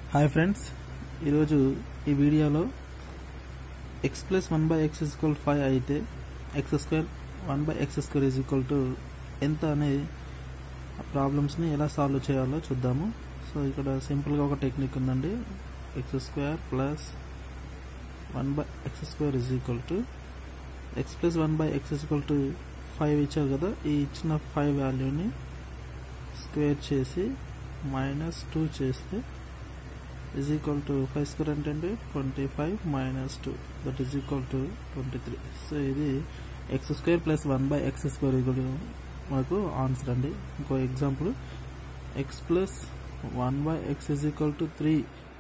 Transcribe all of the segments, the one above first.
hi friends ఈరోజు ఈ వీడియోలో x plus one by x is equal five అయితే x square one by x square is equal to ఎంత అనే ప్రాబ్లమ్స్ని ఎలా సాల్వ్ చేయాలో చూద్దాము సో ఇక్కడ సింపుల్గా ఒక టెక్నిక్ ఉందండి x square plus one by x square is equal to x plus one by x is equal to five ఇచ్చారు కదా ఈ ఇచ్చిన ఫైవ్ వాల్యూని స్క్వేర్ చేసి మైనస్ టూ చేస్తే is equal to 5 square అంటే అంటే 25 minus two that is equal to twenty three so ఇది x square plus one by x square equal మనకు ఆన్సర్ అండి ఇంకో example x plus one by x is equal to three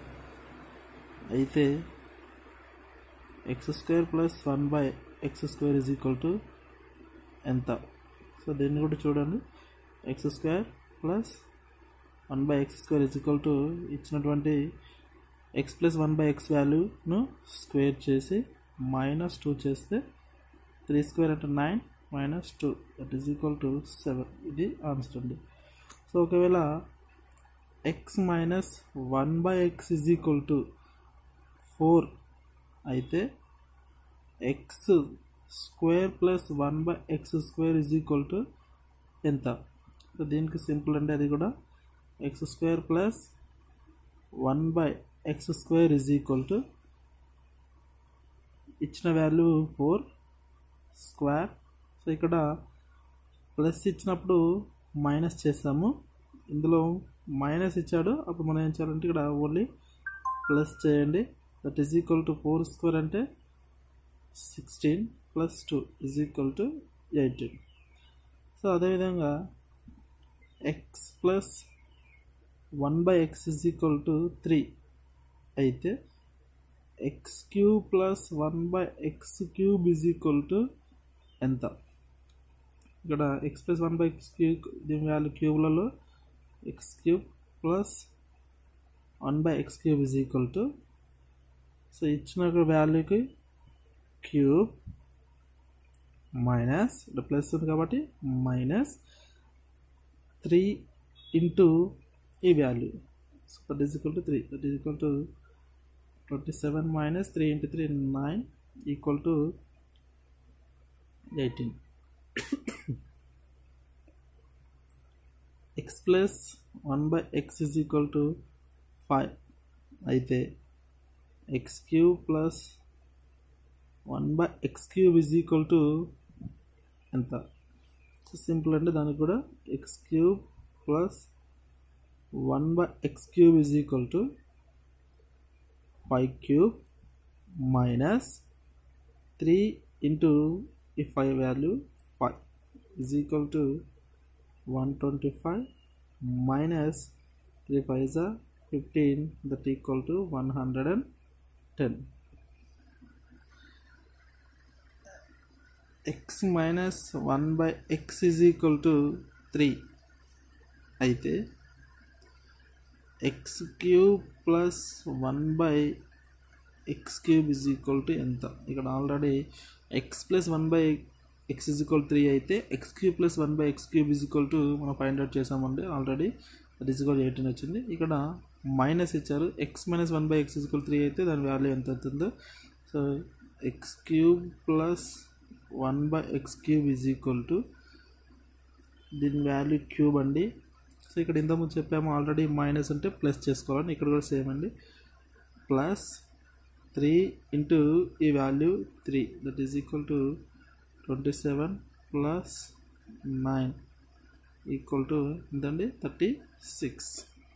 అయితే x square plus one by x square is equal to ఎంత so దీన్ని కూడా చూడండి x square plus one by x square is equal to ఇచ్చినటువంటి x plus one by x వాల్యూను square చేసి minus two చేస్తే three square అంటే nine minus two that is equal to seven ఇది ఆన్సర్ అండి సో ఒకవేళ x minus one by x is equal to four అయితే x square plus one by x square is equal to ఎంత so దీనికి simple అంటే అది కూడా x square plus one by x square is equal to ఇచ్చిన value four square so ఇక్కడ plus ఇచ్చినప్పుడు minus చేస్తాము ఇందులో మైనస్ ఇచ్చాడు అప్పుడు మనం ఏం చేయాలంటే ఇక్కడ ఓన్లీ ప్లస్ చేయండి that is equal to four square అంటే sixteen plus two is equal to eighteen so అదేవిధంగా x plus one by x is equal to three అయితే x cube plus one by x cube is equal to ఎంత ఇక్కడ x plus one by x cube దీని value క్యూబ్లలో x cube plus one by x cube is equal to so ఇచ్చిన వాల్యూకి cube minus ఇక్కడ plus ఉంది కాబట్టి minus three into ఈ value so that is equal to three that is equal to twenty seven minus three into three nine equal to eighteen x plus one by x is equal to five అయితే x cube plus one by x cube is equal to ఎంత simple అంటే దానికి కూడా x cube plus one by x cube is equal to five cube minus three into ఈ five value five is equal to one twenty five minus three five జా fifteen that equal to one hundred and ten x minus one by x is equal to three అయితే x cube plus one by x cube is equal to ఎంత ఇక్కడ already x plus one by x is equal three అయితే x cube plus one by x cube is equal to మనం find out చేసామండి already that is equal eighteen వచ్చింది ఇక్కడ minus ఇచ్చారు x minus one by x is equal three అయితే దాని value ఎంత అవుతుందో so x cube plus one by x cube is equal to దీని వాల్యూ క్యూబ్ అండి సో ఇక్కడ ఇంతకుముందు చెప్పాము ఆల్రెడీ మైనస్ ఉంటే ప్లస్ చేసుకోవాలని ఇక్కడ కూడా సేమ్ అండి ప్లస్ త్రీ ఇంటూ ఈ value three that is equal to twenty seven plus nine equal to ఎంతండి థర్టీ సిక్స్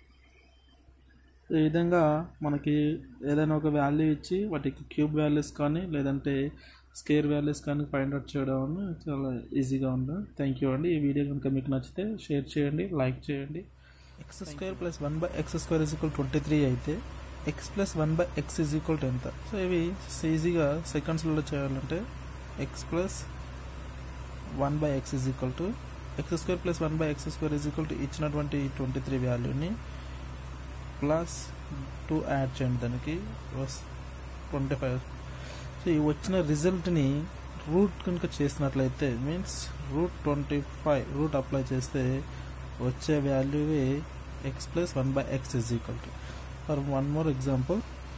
ఈ విధంగా మనకి ఏదైనా ఒక వాల్యూ ఇచ్చి వాటికి క్యూబ్ వాల్యూస్ కానీ లేదంటే స్కేర్ వాల్యూస్ కానీ ఫైండ్ అవుట్ చేయడం చాలా ఈజీగా ఉంది థ్యాంక్ యూ అండి ఈ వీడియో కనుక మీకు నచ్చితే షేర్ చేయండి లైక్ చేయండి x square plus one by x square is equal twenty three అయితే x plus one by x is equal to ఎంత సో ఇవి ఈజీగా సెకండ్స్లో చేయాలంటే x plus one by x is equal to x square plus one by x square is equal to ఇచ్చినటువంటి twenty three వాల్యూని plus two add చేయండి దానికి twenty five so ఈ వచ్చిన రిజల్ట్ని రూట్ కనుక చేసినట్లయితే means root twenty five root apply చేస్తే వచ్చే వాల్యూవే x plus one by x is equal to for one more example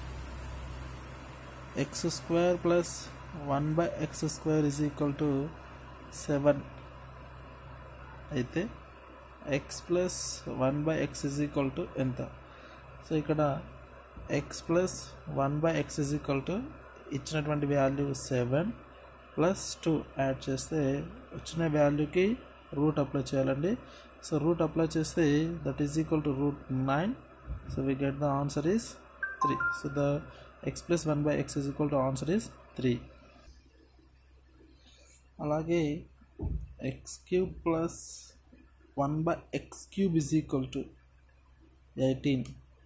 x square plus one by x square is equal to seven అయితే x plus one by x is equal to ఎంత so ఇక్కడ x plus one by x is equal to ఇచ్చినటువంటి value seven plus two add చేస్తే వచ్చిన వాల్యూకి root apply చేయాలండి so route apply చేస్తే that is equal to root nine so we get the answer is three so the x plus one by x is equal to answer is three అలాగే x cube plus one by x cube is equal to eighteen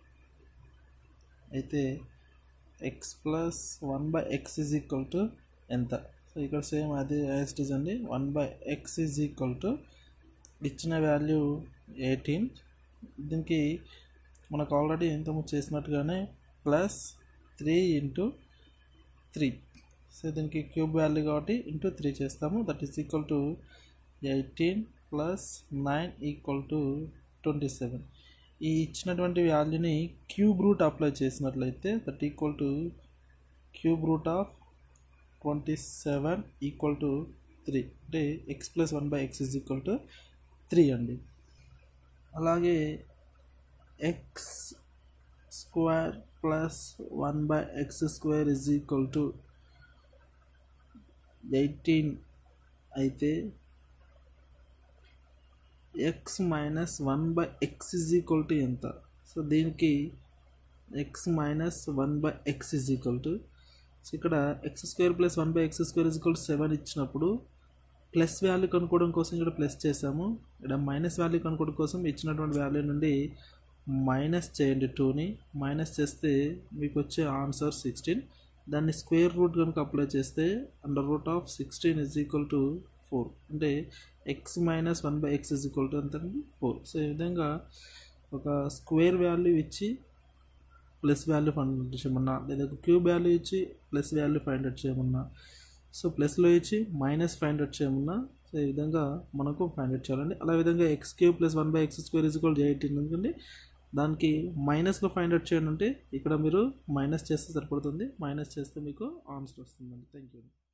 అయితే x plus one by x is equal to ఎంత so ఇక్కడ same అదే as it is అండి one by x is equal to ఇచ్చిన value eighteen దీనికి మనకు already ఇంతకుముందు చేసినట్టుగానే plus three into three so దీనికి క్యూబ్ వాల్యూ కాబట్టి ఇంటూ త్రీ చేస్తాము that is equal to eighteen plus nine equal to twenty seven ఈ ఇచ్చినటువంటి వాల్యూని క్యూబ్ రూట్ అప్లై చేసినట్లయితే that equal to cube root of twenty seven equal to three అంటే x plus one by x is equal to three అండి అలాగే x square plus one by x square is equal to eighteen అయితే x minus one by x is equal to ఎంత so దీనికి x minus one by x is equal to so ఇక్కడ x square plus one by x square is equal to seven ఇచ్చినప్పుడు plus value కనుక్కోవడం కోసం ఇక్కడ plus చేసాము ఇక్కడ minus value కనుక్కోవడం కోసం ఇచ్చినటువంటి వాల్యూ నుండి మైనస్ చేయండి టూని మైనస్ చేస్తే మీకు వచ్చే ఆన్సర్ సిక్స్టీన్ దాన్ని స్క్వేర్ రూట్ కనుక అప్లై చేస్తే under root of sixteen is equal to four అంటే x minus one by x is equal to ఎంత ఫోర్ సో ఈ విధంగా ఒక స్క్వేర్ వాల్యూ ఇచ్చి ప్లస్ వాల్యూ ఫైండ్ అవుట్ చేయమన్నా లేదా క్యూబ్ వాల్యూ ఇచ్చి ప్లస్ వాల్యూ ఫైండ్ అవుట్ చేయమన్నా సో ప్లస్లో ఇచ్చి మైనస్ ఫైండ్ అవుట్ చేయమన్నా సో ఈ విధంగా మనకు ఫైండ్ అవుట్ చేయాలండి అలా విధంగా x cube plus one by x square is equal eighteen ఎందుకంటే దానికి మైనస్లో ఫైండ్ అవుట్ చేయండి అంటే ఇక్కడ మీరు మైనస్ చేస్తే సరిపడుతుంది మైనస్ చేస్తే మీకు ఆన్సర్ వస్తుందండి థ్యాంక్ యూ